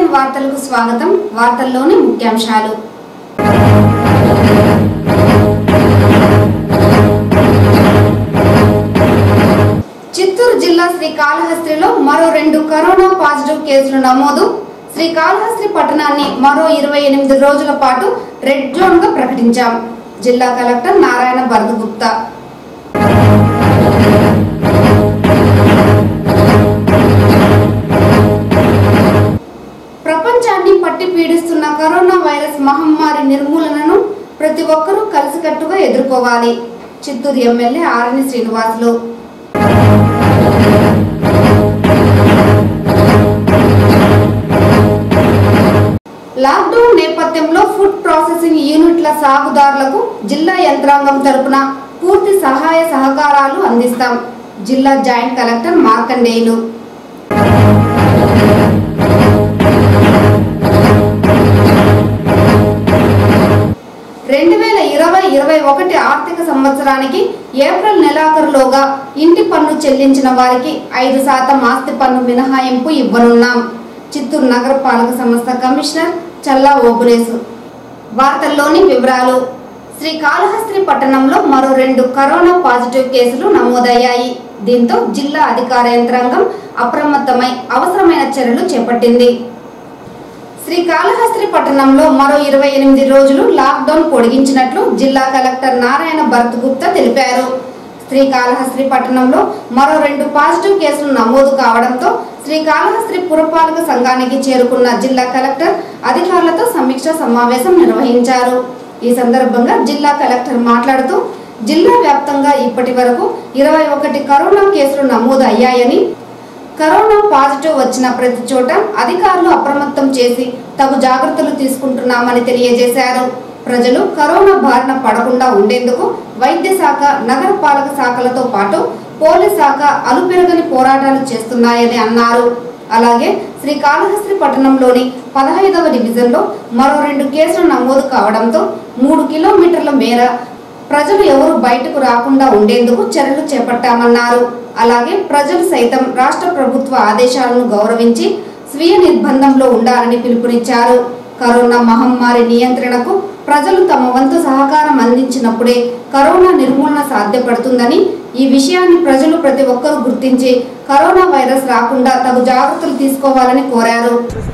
వార్తలకు స్వాగతం వార్తల్లోని ముఖ్యాంశాలు చిత్తూరు జిల్లా శ్రీకాళహస్తిలో మరో రెండు కరోనా పాజిటివ్ కేసులు నమోదు శ్రీకాళహస్తి పట్టణాన్ని మరో ఇరవై ఎనిమిది రోజుల పాటు రెడ్ జోన్ గా ప్రకటించాం జిల్లా కలెక్టర్ నారాయణ భరతగుప్తా ప్రపంచాన్ని పట్టి పీడిస్తున్న కరోనా వైరస్ మహమ్మారి నిర్మూలనను ప్రతి ఒక్కరూ కలిసికట్టుగా ఎదుర్కోవాలి చిత్తూరు ఎమ్మెల్యే ఆరణి శ్రీనివాసులు లాక్డౌన్ నేపథ్యంలో ఫుడ్ ప్రాసెసింగ్ యూనిట్ల సాగుదారులకు జిల్లా యంత్రాంగం తరపున పూర్తి సహాయ సహకారాలు అందిస్తాం జిల్లా జాయింట్ కలెక్టర్ మార్కండేయులు రెండు వేల ఇరవై ఇరవై ఒకటి ఆర్థిక సంవత్సరానికి ఏప్రిల్ నెలాఖరులోగా ఇంటి పన్ను చెల్లించిన వారికి ఐదు శాతం ఆస్తి పన్ను మినహాయింపు ఇవ్వనున్నాం చిత్తూరు నగరపాలక సంస్థ కమిషనర్ చల్లా ఓబులేసు వార్తల్లోని వివరాలు శ్రీకాళహస్తి పట్టణంలో మరో రెండు కరోనా పాజిటివ్ కేసులు నమోదయ్యాయి దీంతో జిల్లా అధికార యంత్రాంగం అప్రమత్తమై అవసరమైన చర్యలు చేపట్టింది శ్రీకాళహస్తి పట్టణంలో మరో ఇరవై ఎనిమిది రోజులు లాక్డౌన్ పొడిగించినట్లు జిల్లా కలెక్టర్ నారాయణ భరత్ గుప్తా తెలిపారు శ్రీకాళహస్తి పట్టణంలో మరో రెండు పాజిటివ్ కేసులు నమోదు కావడంతో శ్రీకాళహస్తి పురపాలక సంఘానికి చేరుకున్న జిల్లా కలెక్టర్ అధికారులతో సమీక్ష సమావేశం నిర్వహించారు ఈ సందర్భంగా జిల్లా కలెక్టర్ మాట్లాడుతూ జిల్లా వ్యాప్తంగా ఇప్పటి వరకు ఇరవై ఒకటి కరోనా కేసులు నమోదు అయ్యాయని కరోనా పాజిటివ్ వచ్చిన ప్రతి చోట అధికారులు అప్రమత్తం చేసి తగు జాగ్రత్తలు తీసుకుంటున్నామని తెలియజేశారు ప్రజలు కరోనా బారిన పడకుండా ఉండేందుకు వైద్య శాఖ నగర పాలక శాఖలతో పాటు పోలీస్ శాఖ అలుపెరగని పోరాటాలు చేస్తున్నాయని అన్నారు అలాగే శ్రీకాళహస్తి పట్టణంలోని పదహైదవ డివిజన్లో మరో రెండు కేసులు నమోదు కావడంతో మూడు కిలోమీటర్ల మేర ప్రజలు ఎవరు బయటకు రాకుండా ఉండేందుకు చర్యలు చేపట్టామన్నారు అలాగే ప్రజలు సైతం రాష్ట్ర ప్రభుత్వ ఆదేశాలను గౌరవించి స్వీయ నిర్బంధంలో ఉండాలని పిలుపునిచ్చారు కరోనా మహమ్మారి నియంత్రణకు ప్రజలు తమ వంతు సహకారం అందించినప్పుడే కరోనా నిర్మూలన సాధ్యపడుతుందని ఈ విషయాన్ని ప్రజలు ప్రతి ఒక్కరూ గుర్తించి కరోనా వైరస్ రాకుండా తగు జాగ్రత్తలు తీసుకోవాలని కోరారు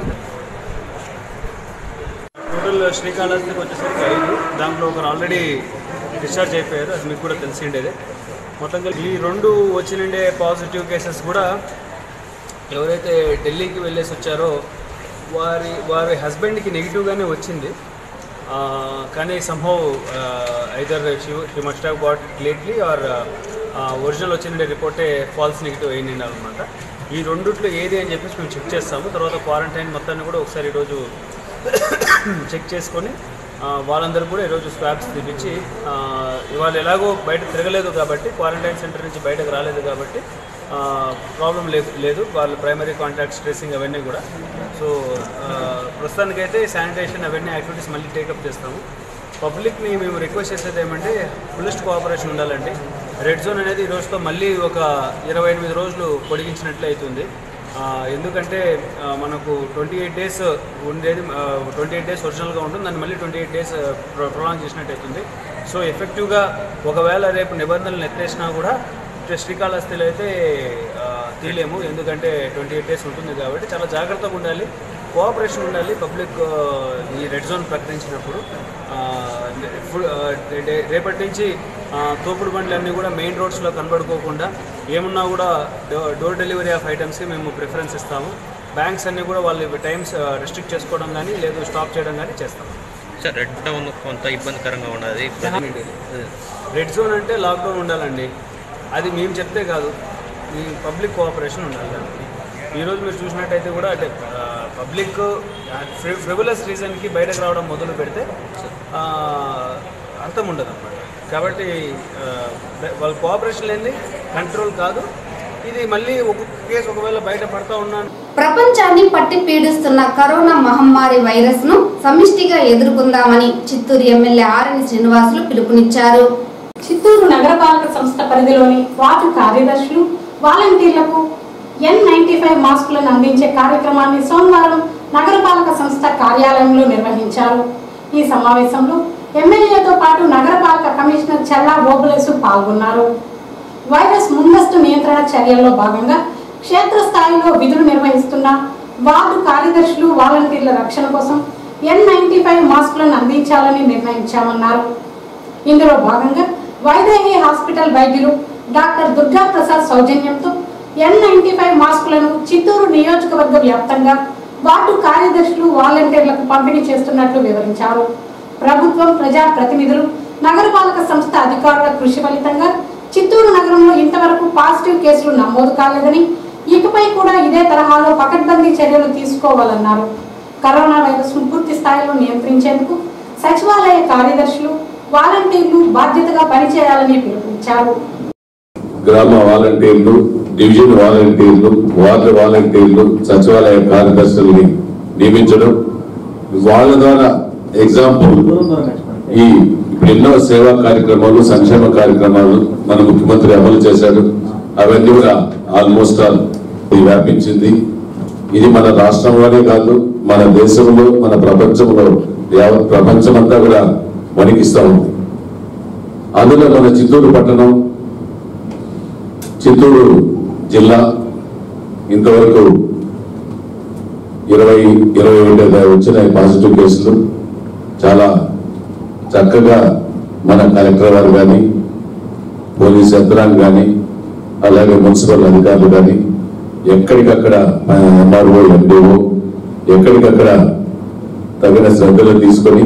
టోటల్ శ్రీకాళహస్తికి వచ్చేసరికి ఐదు దాంట్లో ఒకరు ఆల్రెడీ డిశ్చార్జ్ అయిపోయారు అది మీకు కూడా తెలిసిండేదే మొత్తం కలిపి ఈ రెండు వచ్చినండే పాజిటివ్ కేసెస్ కూడా ఎవరైతే ఢిల్లీకి వెళ్ళేసి వచ్చారో వారి వారి హస్బెండ్కి నెగిటివ్గానే వచ్చింది ఆ, కానీ somehow either she must have got lately or original వచ్చిన రిపోర్టే ఫాల్స్ నెగిటివ్ అయింది అనమాట ఈ రెండిట్లో ఏది అని చెప్పేసి మేము చెక్ చేస్తాము తర్వాత క్వారంటైన్ మొత్తాన్ని కూడా ఒకసారి ఈరోజు చెక్ చేసుకొని ఆ, వాళ్ళందరూ కూడా ఈరోజు స్వాబ్స్ తెప్పించి ఆ, ఇవాళ ఎలాగో బయట తిరగలేదు కాబట్టి క్వారంటైన్ సెంటర్ నుంచి బయటకు రాలేదు కాబట్టి ప్రాబ్లం లేదు లేదు వాళ్ళ ప్రైమరీ కాంటాక్ట్స్ ట్రేసింగ్ అవన్నీ కూడా సో ఆ, ప్రస్తుతానికైతే శానిటేషన్ అవన్నీ యాక్టివిటీస్ మళ్ళీ టేకప్ చేస్తాము పబ్లిక్ని మేము రిక్వెస్ట్ చేసేది ఏమంటే ఫుల్లెస్ట్ కోఆపరేషన్ ఉండాలండి రెడ్ జోన్ అనేది ఈ రోజుతో మళ్ళీ ఒక ఇరవై ఎనిమిది రోజులు పొడిగించినట్లు అవుతుంది ఆ, ఎందుకంటే ఆ, మనకు ట్వంటీ ఎయిట్ డేస్ ఉండేది ట్వంటీ ఎయిట్ డేస్ ఒరిజినల్గా ఉంటుంది దాన్ని మళ్ళీ ట్వంటీ ఎయిట్ డేస్ ప్రొలాంగ్ చేసినట్టు అవుతుంది సో ఎఫెక్టివ్గా ఒకవేళ రేపు నిబంధనలు ఎత్తేసినా కూడా ఇటు శ్రీకాళహస్తిలో అయితే ఆ, తీయలేము ఎందుకంటే ట్వంటీ ఎయిట్ డేస్ ఉంటుంది కాబట్టి చాలా జాగ్రత్తగా ఉండాలి కోఆపరేషన్ ఉండాలి పబ్లిక్ ఆ, ఈ రెడ్ జోన్ ప్రకటించినప్పుడు ఆ, ఫుడ్- ఆ, రే- రేపటి నుంచి ఆ, తోపుడు బండ్లు అన్నీ కూడా మెయిన్ రోడ్స్లో కనబడుకోకుండా ఏమున్నా కూడా డో- డోర్ డెలివరీ ఆఫ్ ఐటమ్స్కి మేము ప్రిఫరెన్స్ ఇస్తాము బ్యాంక్స్ అన్నీ కూడా వాళ్ళు టైమ్స్ రెస్ట్రిక్ట్ చేసుకోవడం కానీ లేదు స్టాప్ చేయడం కానీ చేస్తాము సార్ రెడ్ టౌన్ కొంత ఇబ్బందికరంగా ఉన్నది రెడ్ జోన్ అంటే లాక్డౌన్ ఉండాలండి అది మేము చెప్తే కాదు ఈ పబ్లిక్ కోఆపరేషన్ ఉండాలి దానికి ఈరోజు మీరు చూసినట్టయితే కూడా అంటే పబ్లిక్ ఫ్రిబులస్ రీజన్కి బయటకు రావడం మొదలు పెడితే ఆ, అర్థం ఉండదు అన్నమాట కాబట్టి ఆ, వాళ్ళ కోఆపరేషన్ లేని కంట్రోల్ కాదు ఇది మళ్ళీ ఒక కేసు ఒకవేళ బయట పడతా ఉన్నాను ప్రపంచాన్ని పట్టి పీడిస్తున్న కరోనా మహమ్మారి వైరస్ ను సమిష్టిగా ఎదుర్కొందామని చిత్తూరు ఎమ్మెల్యే ఆరణి శ్రీనివాసులు పిలుపునిచ్చారు చిత్తూరు నగరపాలక సంస్థ పరిధిలోని వార్డు కార్యదర్శులు వాలంటీర్లకు ఎన్ నైన్టీ ఫైవ్ మాస్కులను అందించే కార్యక్రమాన్ని సోమవారం నగరపాలక సంస్థ కార్యాలయంలో నిర్వహించారు ఈ సమావేశంలో ఎమ్మెల్యేతో పాటు నగరపాలక కమిషనర్ చెల్లా ఓబులేసు పాల్గొన్నారు వైరస్ ముందస్తు నియంత్రణ చర్యల్లో భాగంగా క్షేత్రస్థాయిలో విధులు నిర్వహిస్తున్న వార్డు కార్యదర్శులు వాలంటీర్ల రక్షణ కోసం ఎన్ నైన్టీ ఫైవ్ మాస్కులను అందించాలని నిర్ణయించామన్నారు ఇందులో భాగంగా వైదేహి హాస్పిటల్ వైద్యులు డాక్టర్ దుర్గా ప్రసాద్ సౌజన్యంతో ఎన్ నైన్టీ ఫైవ్ మాస్కులను చిత్తూరు నియోజకవర్గ వ్యాప్తంగా వార్డు కార్యదర్శులు వాలంటీర్లకు పంపిణీ చేస్తున్నట్లు వివరించారు ప్రభుత్వం ప్రజా ప్రతినిధులు నగరపాలక సంస్థ అధికారుల కృషి ఫలితంగా చిత్తూరు నగరంలో ఇంతవరకు పాజిటివ్ కేసులు నమోదు కాలేదని ఇకపై కూడా ఇదే తరహాలో పకడ్బందీ చర్యలు తీసుకోవాలన్నారు కరోనా వైరస్ ను పూర్తి స్థాయిలో నియంత్రించేందుకు సచివాలయ కార్యదర్శులు వాలంటీర్లు బాధ్యతగా పనిచేయాలని పిలుపునిచ్చారు గ్రామ వాలంటీర్లు డివిజన్ వాలంటీర్లు వార్డు వాలంటీర్లు సచివాలయ కార్యదర్శుల్ని నియమించడం వాళ్ళ ద్వారా ఎగ్జాంపుల్ ఈ ఇప్పుడు ఎన్నో సేవా కార్యక్రమాలు సంక్షేమ కార్యక్రమాలు మన ముఖ్యమంత్రి అమలు చేశాడు అవన్నీ కూడా ఆల్మోస్ట్ ఆల్ ఇది వ్యాపించింది ఇది మన రాష్ట్రంలోనే కాదు మన దేశంలో మన ప్రపంచంలో యావత్ ప్రపంచం అంతా కూడా వణికిస్తా ఉంది అందులో మన చిత్తూరు పట్టణం చిత్తూరు జిల్లా ఇంతవరకు ఇరవై ఇరవై ఒకటి వచ్చిన పాజిటివ్ కేసులు చాలా చక్కగా మన కలెక్టర్ గారు కానీ పోలీస్ యంత్రాంగం కానీ అలాగే మున్సిపల్ అధికారులు కానీ ఎక్కడికక్కడ ఎంఆర్ఓ ఎండిఓ ఎక్కడికక్కడ తగిన శ్రద్ధలు తీసుకొని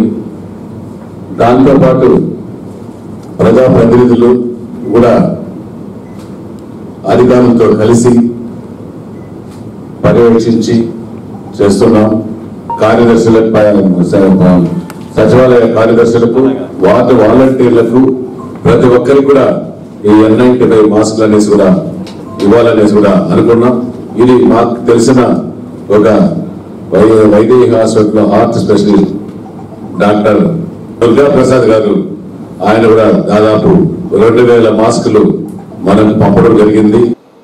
దాంతోపాటు ప్రజాప్రతినిధులు కూడా అధికారులతో కలిసి పర్యవేక్షించి చేస్తున్నాం కార్యదర్శులకు ప- స- సచివాలయ కార్యదర్శులకు వార్డు వాలంటీర్లకు ప్రతి ఒక్కరికి కూడా ఈ ఎన్ నైన్టీ ఫైవ్ మాస్కులు అనేసి కూడా ఇవ్వాలనేసి కూడా అనుకున్నాం ఇది మాకు తెలిసిన ఒక Vaidehi- Vaidehi hospital heart specialist doctor Durga Prasad గారు ఆయన కూడా దాదాపు రెండు వేల మాస్కులు మనకు పంపడం జరిగింది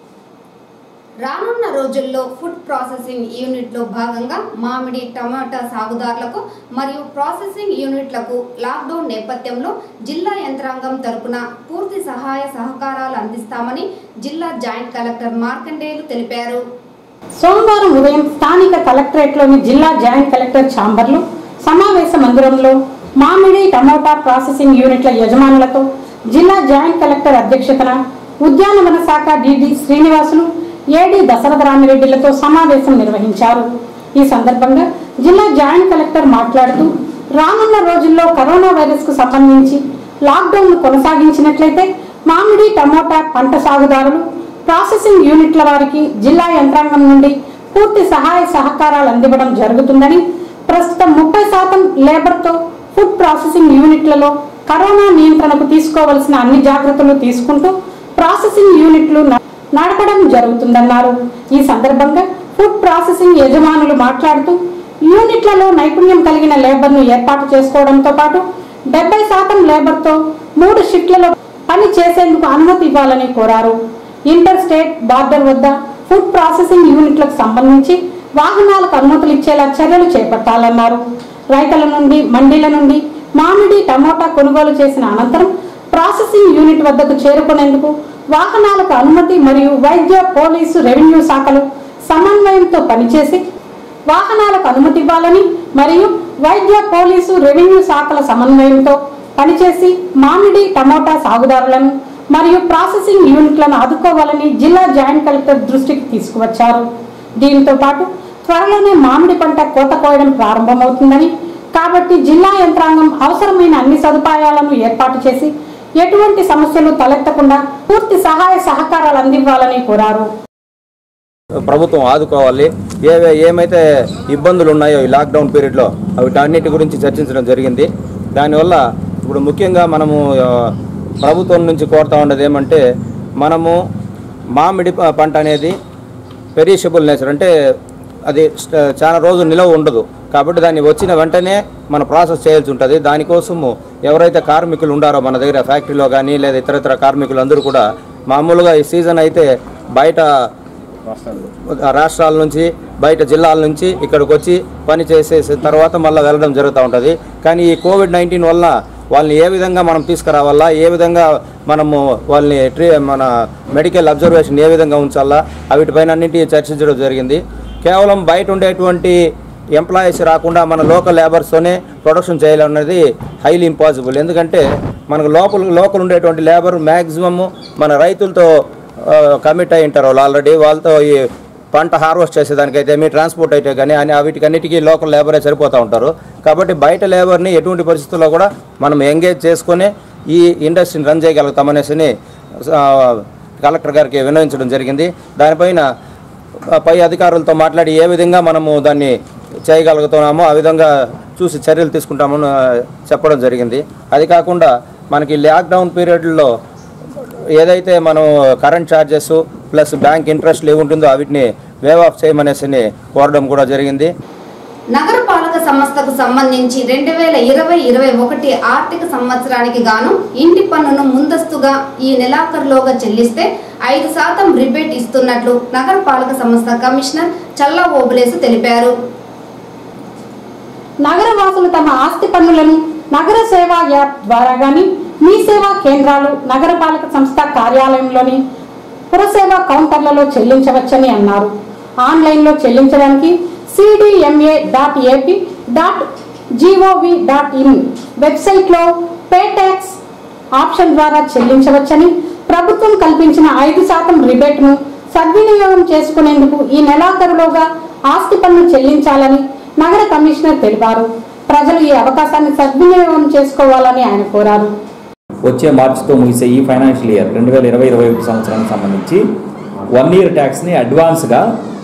రానున్న రోజుల్లో ఫుడ్ ప్రాసెసింగ్ యూనిట్లో భాగంగా మామిడి టమాటా సాగుదారులకు మరియు ప్రాసెసింగ్ యూనిట్లకు లాక్డౌన్ నేపథ్యంలో జిల్లా యంత్రాంగం తరపున పూర్తి సహాయ సహకారాలు అందిస్తామని జిల్లా జాయింట్ కలెక్టర్ మార్కండేయులు తెలిపారు సోమవారం ఉదయం స్థానిక కలెక్టరేట్లోని జిల్లా జాయింట్ కలెక్టర్ ఛాంబర్లో సమావేశ మందిరంలో మామిడి టమోటా ప్రాసెసింగ్ యూనిట్ల యజమానులతో జిల్లా జాయింట్ కలెక్టర్ అధ్యక్షతన ఉద్యానవన శాఖ డిడి శ్రీనివాసులు ఏడి దశరథరామిరెడ్డిలతో సమావేశం నిర్వహించారు ఈ సందర్భంగా జిల్లా జాయింట్ కలెక్టర్ మాట్లాడుతూ రానున్న రోజుల్లో కరోనా వైరస్ కు సంబంధించి లాక్డౌన్ ను కొనసాగించినట్లయితే మామిడి టమోటా పంట సాగుదారులు ప్రాసెసింగ్ యూనిట్ల వారికి జిల్లా యంత్రాంగం నుండి పూర్తి సహాయ సహకారాలు అందివ్వడం జరుగుతుందని ప్రస్తుతం ముప్పై శాతం లేబర్తో ఫుడ్ ప్రాసెసింగ్ యూనిట్లలో కరోనా నియంత్రణకు తీసుకోవలసిన అన్ని జాగ్రత్తలు తీసుకుంటూ ప్రాసెసింగ్ యూనిట్లు న- నడపడం జరుగుతుందన్నారు ఈ సందర్భంగా ఫుడ్ ప్రాసెసింగ్ యజమానులు మాట్లాడుతూ యూనిట్లలో నైపుణ్యం కలిగిన లేబర్ను ఏర్పాటు చేసుకోవడంతో పాటు డెబ్బై శాతం లేబర్తో మూడు షిఫ్ట్లలో పని చేసేందుకు అనుమతి ఇవ్వాలని కోరారు ఇంటర్ స్టేట్ బార్డర్ వద్ద ఫుడ్ ప్రాసెసింగ్ యూనిట్లకు సంబంధించి వాహనాలకు అనుమతులు ఇచ్చేలా చర్యలు చేపట్టాలన్నారు రైతుల నుండి మండీల నుండి మామిడి టమోటా కొనుగోలు చేసిన అనంతరం ప్రాసెసింగ్ యూనిట్ వద్దకు చేరుకునేందుకు వాహనాలకు అనుమతి మరియు వైద్య పోలీసు రెవెన్యూ శాఖలు సమన్వయంతో పనిచేసి వాహనాలకు అనుమతి ఇవ్వాలని మరియు వైద్య పోలీసు రెవెన్యూ శాఖల సమన్వయంతో పనిచేసి మామిడి టమోటా సాగుదారులను మరియు ప్రాసెసింగ్ యూనిట్లను ఆదుకోవాలని జిల్లా జాయింట్ కలెక్టర్ దృష్టికి తీసుకువచ్చారు దీంతో పాటు త్వరలోనే మామిడి పంట కోత కోయడం ప్రారంభమవుతుందని కాబట్టి జిల్లా యంత్రాంగం అవసరమైన అన్ని సదుపాయాలను ఏర్పాటు చేసి ఎటువంటి సమస్యలు తలెత్తకుండా పూర్తి సహాయ సహకారాలు అందివ్వాలని కోరారు ప్రభుత్వం ఆదుకోవాలి ఏవే ఏమైతే ఇబ్బందులు ఉన్నాయో ఈ లాక్డౌన్ పీరియడ్లో వీటన్నిటి గురించి చర్చించడం జరిగింది దానివల్ల ఇప్పుడు ముఖ్యంగా మనము ఆ, ప్రభుత్వం నుంచి కోరుతా ఉన్నది ఏమంటే మనము మామిడి ప- పంట అనేది పెరిషబుల్ నేచర్ అంటే అది స్ట- చాలా రోజులు నిలవ ఉండదు కాబట్టి దాన్ని వచ్చిన వెంటనే మన ప్రాసెస్ చేయాల్సి ఉంటుంది దానికోసము ఎవరైతే కార్మికులు ఉండారో మన దగ్గర ఫ్యాక్టరీలో కానీ లేదా ఇతరత్ర కార్మికులు అందరూ కూడా మామూలుగా ఈ సీజన్ అయితే బయట రాష్ట్రాల నుంచి బయట జిల్లాల నుంచి ఇక్కడికి వచ్చి పని చేసేసిన తర్వాత మళ్ళీ వెళ్ళడం జరుగుతూ ఉంటుంది కానీ ఈ కోవిడ్ నైన్టీన్ వల్ల వాళ్ళని ఏ విధంగా మనం తీసుకురావాలా ఏ విధంగా మనము వాళ్ళని ట్రీ మన మెడికల్ అబ్జర్వేషన్ ఏ విధంగా ఉంచాలా వీటిపైన అన్నింటి చర్చించడం జరిగింది కేవలం బయట ఉండేటువంటి ఎంప్లాయీస్ రాకుండా మన లోకల్ లేబర్స్తోనే ప్రొడక్షన్ చేయాలన్నది హైలీ ఇంపాసిబుల్ ఎందుకంటే మనకు లోపల లోకల్ ఉండేటువంటి లేబర్ మ్యాక్సిమమ్ మన రైతులతో కమిట్ అయి ఉంటారు వాళ్ళు ఆల్రెడీ వాళ్ళతో ఈ పంట హార్వెస్ట్ చేసేదానికైతే మీ ట్రాన్స్పోర్ట్ అయితే కానీ అని వీటికన్నిటికీ లోకల్ లేబరే సరిపోతూ ఉంటారు కాబట్టి బయట లేబర్ని ఎటువంటి పరిస్థితుల్లో కూడా మనం ఎంగేజ్ చేసుకొని ఈ ఇండస్ట్రీని రన్ చేయగలుగుతామనేసి ఆ, కలెక్టర్ గారికి విన్నవించడం జరిగింది దానిపైన ఆ, పై అధికారులతో మాట్లాడి ఏ విధంగా మనము దాన్ని చేయగలుగుతున్నామో ఆ విధంగా చూసి చర్యలు తీసుకుంటామని ఆ, చెప్పడం జరిగింది అది కాకుండా మనకి లాక్డౌన్ పీరియడ్లో ఏదైతే మనం కరెంట్ ఛార్జెస్ ప్లస్ బ్యాంక్ ఇంట్రెస్ట్లు ఏమి ఉంటుందో వీటిని వేవ్ ఆఫ్ చేయమనేసి కోరడం కూడా జరిగింది నగరపాలక సంస్థకు సంబంధించి రెండు వేల ఇరవై ఇరవై ఒకటి ఆర్థిక సంవత్సరానికి గాను ఇంటి పన్నును ముందస్తుగా ఈ నెలాఖరులోగా చెల్లిస్తే ఐదు శాతం రిబేట్ ఇస్తున్నట్లు నగరపాలక సంస్థ కమిషనర్ చల్లా ఓబులేసు తెలిపారు నగర వాసులు తమ ఆస్తి పన్నులను నగర సేవా యాప్ ద్వారా గాని మీ సేవా కేంద్రాలు నగరపాలక సంస్థ కార్యాలయంలోని పురసేవా కౌంటర్లలో చెల్లించవచ్చని అన్నారు ఆన్లైన్లో చెల్లించడానికి CDMA dot AP dot GOV dot in వెబ్సైట్లో పే ట్యాక్స్ ఆప్షన్ ద్వారా చెల్లించవచ్చని ప్రభుత్వం కల్పించిన ఐదు శాతం రిబేట్ను సద్వినియోగం చేసుకునేందుకు ఈ నెలాఖరులోగా ఆస్తి పన్ను చెల్లించాలని నగర కమిషనర్ తెలిపారు ప్రజలు ఈ అవకాశాన్ని సద్వినియోగం చేసుకోవాలని ఆయన కోరారు వచ్చే మార్చితో ముగిసే ఈ ఫైనాన్షియల్ ఇయర్ రెండు వేల ఇరవై ఇరవై ఒకటి సంవత్సరానికి సంబంధించి వన్ ఇయర్ ట్యాక్స్ని అడ్వాన్స్గా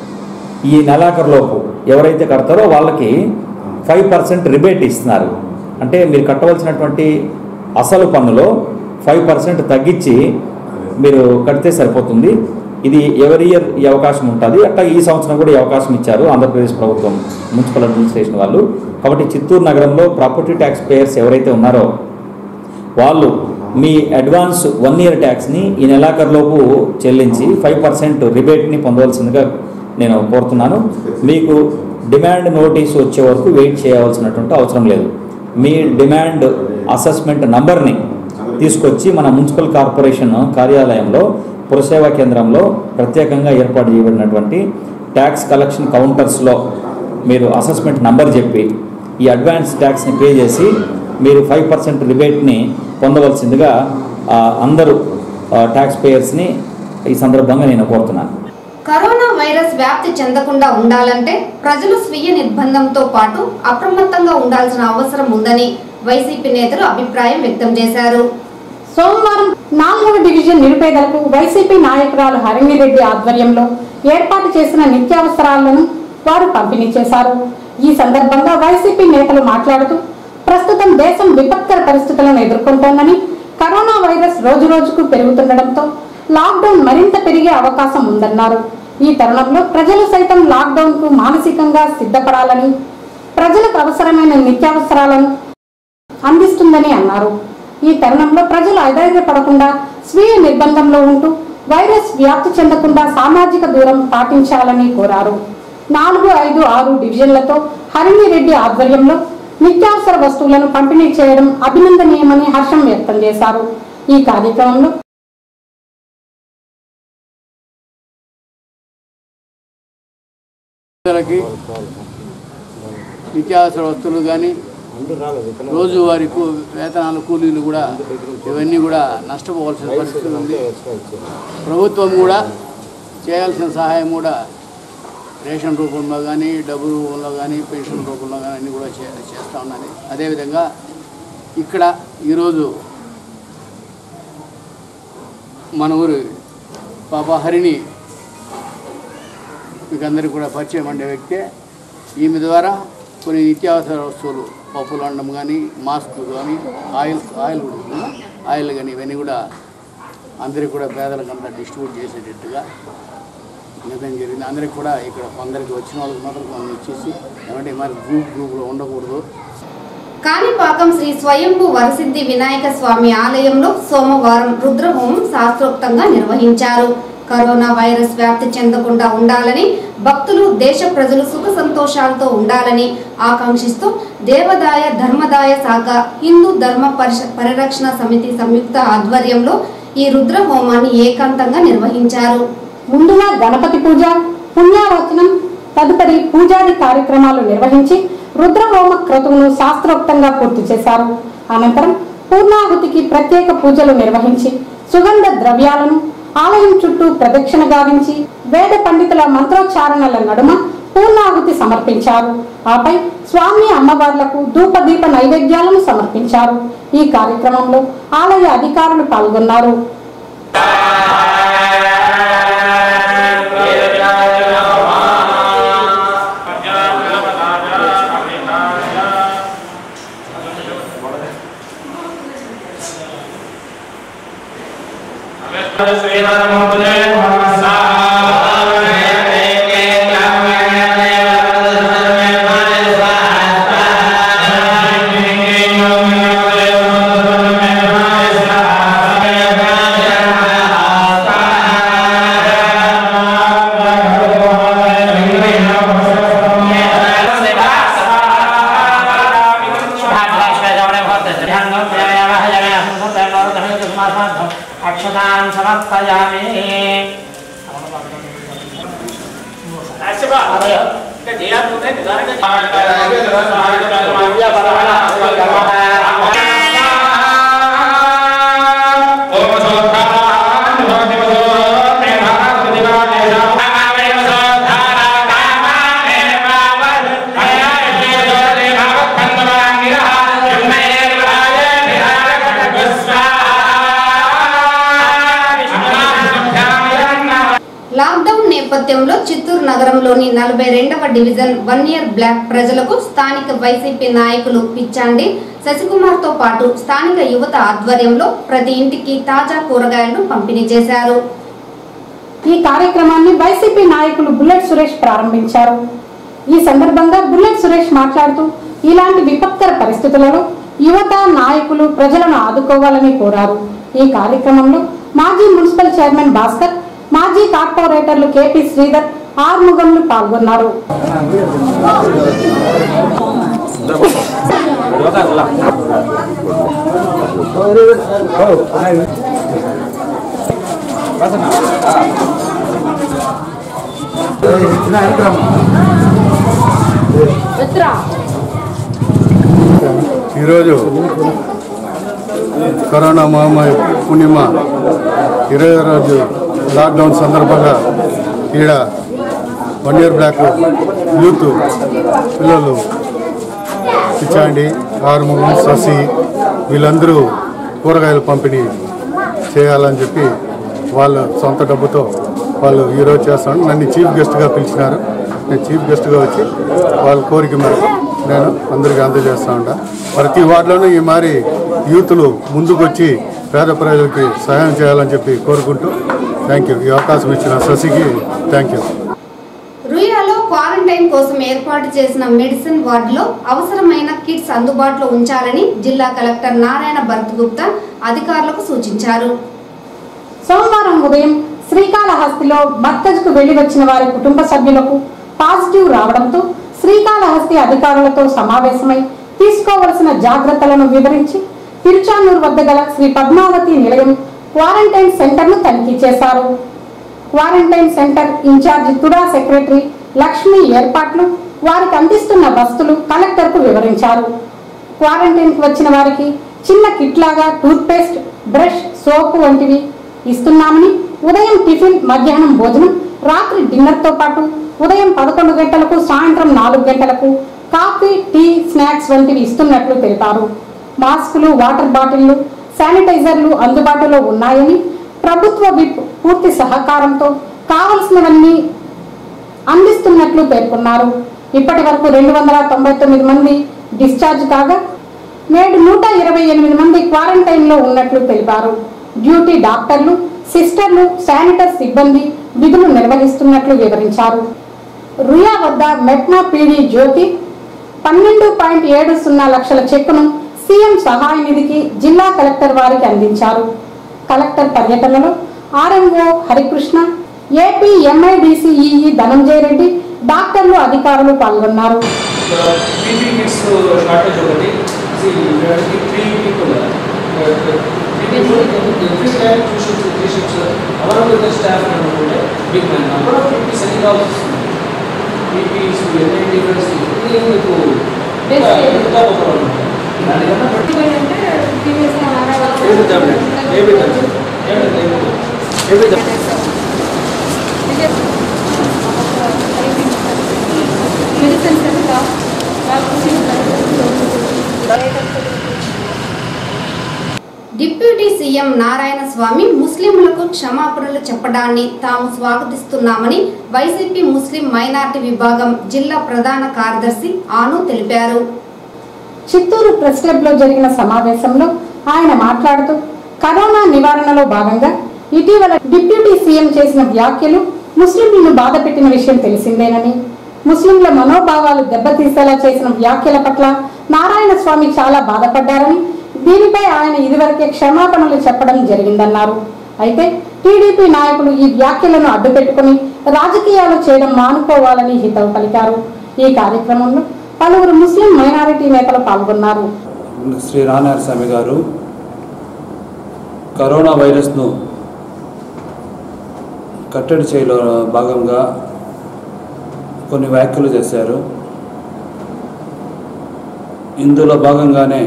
ఈ నెలాఖరులోపు ఎవరైతే కడతారో వాళ్ళకి ఫైవ్ పర్సెంట్ రిబేట్ ఇస్తున్నారు అంటే మీరు కట్టవలసినటువంటి అసలు పన్నులో ఫైవ్ పర్సెంట్ తగ్గించి మీరు కడితే సరిపోతుంది ఇది ఎవరి ఇయర్ ఈ అవకాశం ఉంటుంది అట్లా ఈ సంవత్సరం కూడా ఈ అవకాశం ఇచ్చారు ఆంధ్రప్రదేశ్ ప్రభుత్వం మున్సిపల్ అడ్మినిస్ట్రేషన్ వాళ్ళు కాబట్టి చిత్తూరు నగరంలో ప్రాపర్టీ ట్యాక్స్ పేయర్స్ ఎవరైతే ఉన్నారో వాళ్ళు మీ అడ్వాన్స్ వన్ ఇయర్ ట్యాక్స్ని ఈ నెలాఖరులోపు చెల్లించి ఫైవ్ పర్సెంట్ రిబేట్ని పొందవలసిందిగా నేను కోరుతున్నాను మీకు డిమాండ్ నోటీస్ వచ్చే వరకు వెయిట్ చేయవలసినటువంటి అవసరం లేదు మీ డిమాండ్ అసెస్మెంట్ నంబర్ని తీసుకొచ్చి మన మున్సిపల్ కార్పొరేషన్ కార్యాలయంలో పురసేవా కేంద్రంలో ప్రత్యేకంగా ఏర్పాటు చేయబడినటువంటి ట్యాక్స్ కలెక్షన్ కౌంటర్స్లో మీరు అసెస్మెంట్ నంబర్ చెప్పి ఈ అడ్వాన్స్ ట్యాక్స్ని పే చేసి మీరు ఫైవ్ పర్సెంట్ రిబేట్ని పొందవలసిందిగా ఆ, అందరూ ట్యాక్స్ పేయర్స్ని ఈ సందర్భంగా నేను కోరుతున్నాను కరోనా వైరస్ వ్యాప్తి చెందకుండా ఉండాలంటే ప్రజలు స్వీయ నిర్బంధంతో పాటు అప్రమత్తంగా ఉండాల్సిన అవసరం ఉందని వైసీపీ నేతలు అభిప్రాయం వ్యక్తం చేశారు సోమవారం నాలుగవ డివిజన్ నిరుపేదలకు వైసీపీ నాయకురాలు హరిణిరెడ్డి ఆధ్వర్యంలో ఏర్పాటు చేసిన నిత్యావసరాలను వారు పంపిణీ చేశారు ఈ సందర్భంగా వైసీపీ నేతలు మాట్లాడుతూ ప్రస్తుతం దేశం విపత్కర పరిస్థితులను ఎదుర్కొంటోందని కరోనా వైరస్ రోజు రోజుకు పెరుగుతుండటంతో లాక్డౌన్ మరింత పెరిగే అవకాశం ఉందన్నారు ఈ తరుణంలో ప్రజలు సైతం లాక్డౌన్ కు మానసికంగా సిద్ధపడాలని ప్రజలకు అవసరమైన నిత్యావసరాలను అందిస్తుందని అన్నారు ఈ తరుణంలో ప్రజలు అధైర్యపడకుండా స్వీయ నిర్బంధంలో ఉంటూ వైరస్ వ్యాప్తి చెందకుండా సామాజిక దూరం పాటించాలని కోరారు నాలుగు ఐదు ఆరు డివిజన్లతో హరిణిరెడ్డి ఆధ్వర్యంలో నిత్యావసర వస్తువులను పంపిణీ చేయడం అభినందనీయమని హర్షం వ్యక్తం చేశారు ఈ కార్యక్రమంలో ప్రజలకి నిత్యావసర వస్తువులు కానీ రోజువారీ కూ వేతనాలు కూలీలు కూడా ఇవన్నీ కూడా నష్టపోవాల్సిన పరిస్థితి ఉంది ప్రభుత్వం కూడా చేయాల్సిన సహాయం కూడా రేషన్ రూపంలో కానీ డబ్బు రూపంలో కానీ పెన్షన్ రూపంలో కానీ అన్నీ కూడా చే చేస్తూ ఉన్నది అదేవిధంగా ఇక్కడ ఈరోజు మన ఊరు పాప హరిణి మీకు అందరికీ కూడా పరిచయం ఉండే వ్యక్తే ఈమె ద్వారా కొన్ని నిత్యావసర వస్తువులు పప్పులు వండడం కానీ మాస్క్ కానీ ఆయిల్ ఆయిల్ కూడా ఉంది కదా, ఆయిల్ కానీ ఇవన్నీ కూడా అందరికి కూడా పేదలకంతా డిస్ట్రిబ్యూట్ చేసేటట్టుగా నిర్ణయం జరిగింది అందరికి కూడా ఇక్కడ కొందరికి వచ్చిన వాళ్ళకి మాత్రం కొన్ని ఇచ్చేసి ఏమంటే మరి గ్రూప్ గ్రూప్లో ఉండకూడదు కాణిపాకం శ్రీ స్వయంభూ వరసిద్ధి వినాయక స్వామి ఆలయంలో సోమవారం రుద్రహోమం శాస్త్రోక్తంగా నిర్వహించారు కరోనా వైరస్ వ్యాప్తి చెందకుండా ఉండాలని భక్తులు దేశ ప్రజలు సుఖ సంతోషాలతో ఉండాలని ఆకాంక్షిస్తూ దేవదాయ ధర్మదాయ శాఖ హిందూ ధర్మ పరిష పరిరక్షణ సమితి సంయుక్త ఆధ్వర్యంలో ఈ రుద్ర హోమాన్ని ఏకాంతంగా నిర్వహించారు ముందుగా గణపతి పూజ పుణ్యావచనం తదుపరి పూజాది కార్యక్రమాలు నిర్వహించి రుద్రహోమ క్రతువును శాస్త్రోక్తంగా పూర్తి చేశారు అనంతరం పూర్ణాహుతికి ప్రత్యేక పూజలు నిర్వహించి సుగంధ ద్రవ్యాలను ఆలయం చుట్టూ ప్రదక్షిణ గావించి వేద పండితుల మంత్రోచ్చారణల నడుమ పూర్ణాహుతి సమర్పించారు ఆపై స్వామి అమ్మవార్లకు ధూపదీప నైవేద్యాలను సమర్పించారు ఈ కార్యక్రమంలో ఆలయ అధికారులు పాల్గొన్నారు అక్షతాన్ సమర్పయామి లాక్డౌన్ నేపథ్యంలో చిత్తూరు నగరంలోని నలభై రెండవ డివిజన్ వన్ ఇయర్ బ్లాక్ ప్రజలకు స్థానిక వైసీపీ నాయకులు పిచ్చాండి శశికుమార్తో పాటు స్థానిక యువత ఆధ్వర్యంలో ప్రతి ఇంటికి తాజా కూరగాయలను పంపిణీ చేశారు ఈ కార్యక్రమాన్ని వైసీపీ నాయకులు బుల్లెట్ సురేష్ ప్రారంభించారు ఈ సందర్భంగా బుల్లెట్ సురేష్ మాట్లాడుతూ ఇలాంటి విపత్కర పరిస్థితులలో యువత నాయకులు ప్రజలను ఆదుకోవాలని కోరారు ఈ కార్యక్రమంలో మాజీ మున్సిపల్ చైర్మన్ భాస్కర్ మాజీ కార్పొరేటర్లు కేపీ శ్రీధర్ ఆర్ముగంలు పాల్గొన్నారు ఈరోజు కరోనా మహమ్మారి పూర్ణిమ ఇరవై రోజు లాక్డౌన్ సందర్భంగా ఈడ వన్ ఇయర్ బ్లాక్ యూత్ పిల్లలు పిచ్చాండి ఆరుముఖం శశి వీళ్ళందరూ కూరగాయలు పంపిణీ చేయాలని చెప్పి వాళ్ళ సొంత డబ్బుతో వాళ్ళు ఈరోజు చేస్తాను నన్ను చీఫ్ గెస్ట్గా పిలిచినారు నేను చీఫ్ గెస్ట్గా వచ్చి వాళ్ళ కోరిక మేరకు నేను అందరికీ అందజేస్తూ ఉంటా ప్రతి వార్డులోనూ ఈ మారి యూత్లు ముందుకు వచ్చి పేద ప్రజలకి సహాయం చేయాలని చెప్పి కోరుకుంటూ థ్యాంక్ యూ ఈ అవకాశం ఇచ్చిన శశికి థ్యాంక్ యూ రుయాలో క్వారంటైన్ కోసం ఏర్పాటు చేసిన మెడిసిన్ వార్డులో అవసరమైన కిట్స్ అందుబాటులో ఉంచాలని జిల్లా కలెక్టర్ నారాయణ భరత్ గుప్తా అధికారులకు సూచించారు సోమవారం ఉదయం శ్రీకాళహస్తిలో మర్కజ్కు వెళ్లి వచ్చిన వారి కుటుంబ సభ్యులకు పాజిటివ్ రావడంతో శ్రీకాళహస్తి అధికారులతో సమావేశమై తీసుకోవలసిన జాగ్రత్తలను వివరించి తిరుచానూరు వద్ద గల శ్రీ పద్మావతి నిలయం క్వారంటైన్ సెంటర్ను తనిఖీ చేశారు quarantine centre incharge TUDA secretary Lakshmi ఏర్పాట్లు వారికి అందిస్తున్న వస్తువులు కలెక్టర్కు వివరించారు క్వారంటైన్కి వచ్చిన వారికి చిన్న కిట్ లాగా టూత్ పేస్ట్ బ్రష్ సోపు వంటివి ఇస్తున్నామని ఉదయం టిఫిన్ మధ్యాహ్నం భోజనం రాత్రి డిన్నర్తో పాటు ఉదయం పదకొండు గంటలకు సాయంత్రం నాలుగు గంటలకు కాఫీ టీ స్నాక్స్ వంటివి ఇస్తున్నట్లు తెలిపారు మాస్కులు వాటర్ బాటిళ్లు శానిటైజర్లు అందుబాటులో ఉన్నాయని ప్రభుత్వ విప్ పూర్తి సహకారంతో కావలసినవన్నీ అందిస్తున్నట్లు పేర్కొన్నారు ఇప్పటి వరకు రెండు వందల తొంభై తొమ్మిది మంది డిశ్చార్జ్ కాగా నేడు నూట ఇరవై ఎనిమిది మంది క్వారంటైన్ లో ఉన్నట్లు తెలిపారు డ్యూటీ డాక్టర్లు సిస్టర్లు శానిటర్ సిబ్బంది విధులు నిర్వహిస్తున్నట్లు వివరించారు రుయా వద్ద మెట్నా పీడీ జ్యోతి పన్నెండు పాయింట్ ఏడు సున్నా లక్షల చెక్కును సీఎం సహాయ నిధికి జిల్లా కలెక్టర్ వారికి అందించారు కలెక్టర్ పర్యటనలో RMO Harikrishna AP MIDC EE Dhananjaya Reddy డాక్టర్లు అధికారులు పాల్గొన్నారు పీపీ కిట్స్ షార్టేజ్ ఒకటి three people three people every time two shifts three shifts our with staff అనుకుంటే big man number of PPs ఎన్ని కావాల్సి వస్తుంది పీపీస్ ఎన్ని డిఫరెన్స్ ఇది మీకు ఎంత ఒక ప్రాబ్లం దానికన్నా బట్టి ఏమి టాబ్లెట్ ఏమి టాబ్లెట్ ఏమి tablet deputy CM Narayana Swamy ముస్లింలకు క్షమాపణలు చెప్పడాన్ని తాము స్వాగతిస్తున్నామని వైసీపీ ముస్లిం మైనార్టీ విభాగం జిల్లా ప్రధాన కార్యదర్శి ఆను తెలిపారు చిత్తూరు ప్రెస్ క్లబ్ లో జరిగిన సమావేశంలో ఆయన మాట్లాడుతూ కరోనా నివారణలో భాగంగా ఇటీవల డిప్యూటీ సీఎం చేసిన వ్యాఖ్యలు ముస్లింలను బాధ పెట్టిన విషయం తెలిసిందేనని ముస్లింల మనోభావాలు దెబ్బతీసేలా చేసిన వ్యాఖ్యల పట్ల నారాయణ స్వామి చాలా బాధపడ్డారని దీనిపై ఆయన ఇదివరకే క్షమాపణలు చెప్పడం జరిగిందన్నారు అయితే టీడీపీ నాయకులు ఈ వ్యాఖ్యలను అడ్డుపెట్టుకుని రాజకీయాలు చేయడం మానుకోవాలని హితవు పలికారు ఈ కార్యక్రమంలో పలువురు ముస్లిం మైనారిటీ నేతలు పాల్గొన్నారు శ్రీ రానారాయణ స్వామి గారు కరోనా వైరస్ను కట్టడి చేయలో భాగంగా కొన్ని వ్యాఖ్యలు చేశారు ఇందులో భాగంగానే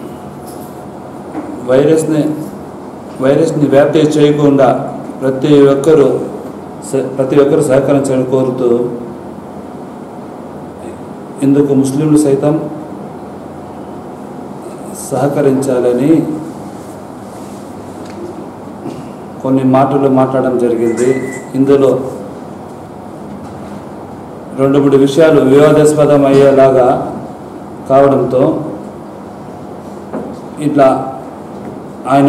వైరస్ని వైరస్ని వ్యాప్తి చేయకుండా ప్రతి ఒక్కరూ స- ప్రతి ఒక్కరూ సహకరించాలని కోరుతూ ఇందుకు ముస్లింలు సైతం సహకరించాలని కొన్ని మాటలు మాట్లాడడం జరిగింది ఇందులో రెండు మూడు విషయాలు వివాదాస్పదం అయ్యేలాగా కావడంతో ఇట్లా ఆయన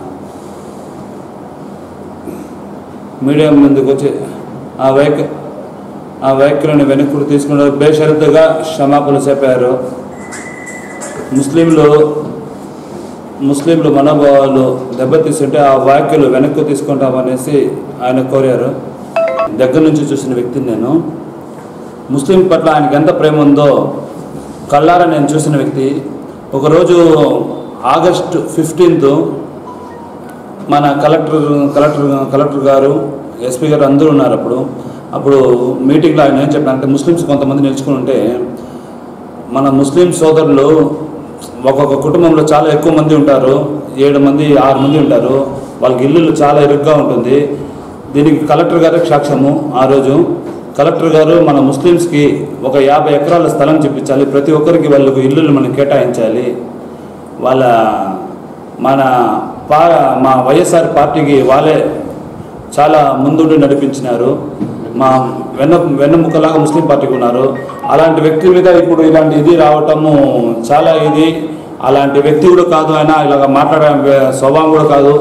మీడియా ముందుకు వచ్చి ఆ వ్యాఖ్య ఆ వ్యాఖ్యలను వెనక్కు తీసుకున్న బేషరతుగా క్షమాపణ చెప్పారు ముస్లింలు ముస్లింలు మనోభావాలు దెబ్బతీస్తుంటే ఆ వ్యాఖ్యలు వెనక్కు తీసుకుంటామనేసి ఆయన కోరారు దగ్గర నుంచి చూసిన వ్యక్తిని నేను ముస్లిం పట్ల ఆయనకి ఎంత ప్రేమ ఉందో కళ్ళారా నేను చూసిన వ్యక్తి ఒకరోజు ఆగస్టు ఫిఫ్టీన్త్ మన కలెక్టర్ కలెక్టర్ కలెక్టర్ గారు ఎస్పీ గారు అందరూ ఉన్నారు అప్పుడు అప్పుడు మీటింగ్లో ఆయన ఏం చెప్పారంటే ముస్లిమ్స్ కొంతమంది నిలుచుకుని ఉంటే మన ముస్లిం సోదరులు ఒక్కొక్క కుటుంబంలో చాలా ఎక్కువ మంది ఉంటారు ఏడు మంది ఆరు మంది ఉంటారు వాళ్ళకి ఇల్లులు చాలా ఇరుగ్గా ఉంటుంది దీనికి కలెక్టర్ గారే సాక్ష్యము ఆ రోజు కలెక్టర్ గారు మన ముస్లిమ్స్కి ఒక యాభై ఎకరాల స్థలం చెప్పించాలి ప్రతి ఒక్కరికి వాళ్ళకు ఇల్లులు మనం కేటాయించాలి వాళ్ళ మన పా మా వైఎస్ఆర్ పార్టీకి వాళ్ళే చాలా ముందుండి నడిపించినారు మా వెన్న వెన్నముక్కలాగా ముస్లిం పార్టీకి ఉన్నారు అలాంటి వ్యక్తి మీద ఇప్పుడు ఇలాంటి ఇది రావటము చాలా ఇది అలాంటి వ్యక్తి కూడా కాదు ఆయన ఇలాగ మాట్లాడే స్వభావం కూడా కాదు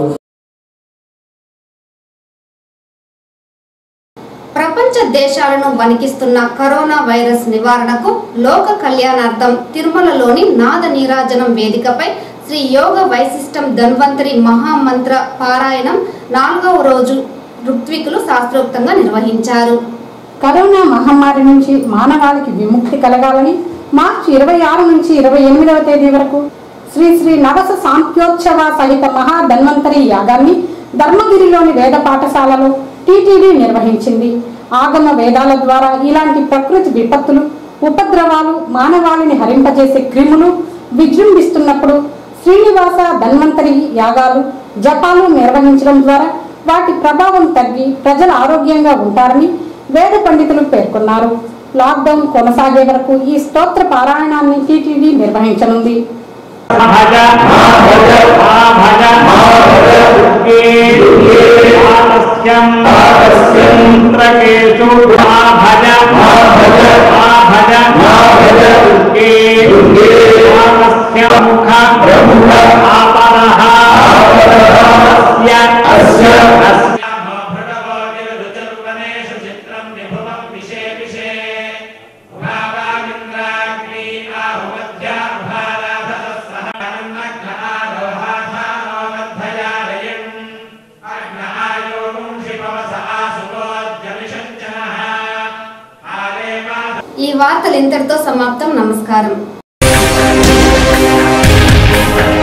ప్రపంచ దేశాలను వణికిస్తున్న కరోనా వైరస్ నివారణకు లోక కళ్యాణార్థం తిరుమలలోని నాద నీరాజనం వేదికపై శ్రీ యోగ వైశిష్టం ధన్వంతరి మహామంత్ర పారాయణం నాలుగవ రోజు ఋత్వికులు శాస్త్రోక్తంగా నిర్వహించారు కరోనా మహమ్మారి నుంచి మానవాళికి విముక్తి కలగాలని మార్చి ఇరవై ఆరు నుంచి ఇరవై ఎనిమిదవ తేదీ వరకు శ్రీ శ్రీ నవస సాంఖ్యోత్సవ సహిత మహాధన్వంతరి యాగాన్ని ధర్మగిరిలోని వేద పాఠశాలలో టీటీడీ నిర్వహించింది ఆగమ వేదాల ద్వారా ఇలాంటి ప్రకృతి విపత్తులు ఉపద్రవాలు మానవాళిని హరింపజేసే క్రిములు విజృంభిస్తున్నప్పుడు శ్రీనివాస ధన్వంతరి యాగాలు జపాలు నిర్వహించడం ద్వారా వాటి ప్రభావం తగ్గి ప్రజలు ఆరోగ్యంగా ఉంటారని వేద పండితులు పేర్కొన్నారు లాక్డౌన్ కొనసాగే వరకు ఈ స్తోత్ర పారాయణాన్ని టీటీడీ నిర్వహించనుంది భజ భజ ఆలస్యం ఇంద్రకేశు భజ భజ ఆలస్య ముఖ ఆపరః అస్య అస్య ఆయుర్ ఈ వార్తలు ఇంతటితో సమాప్తం నమస్కారం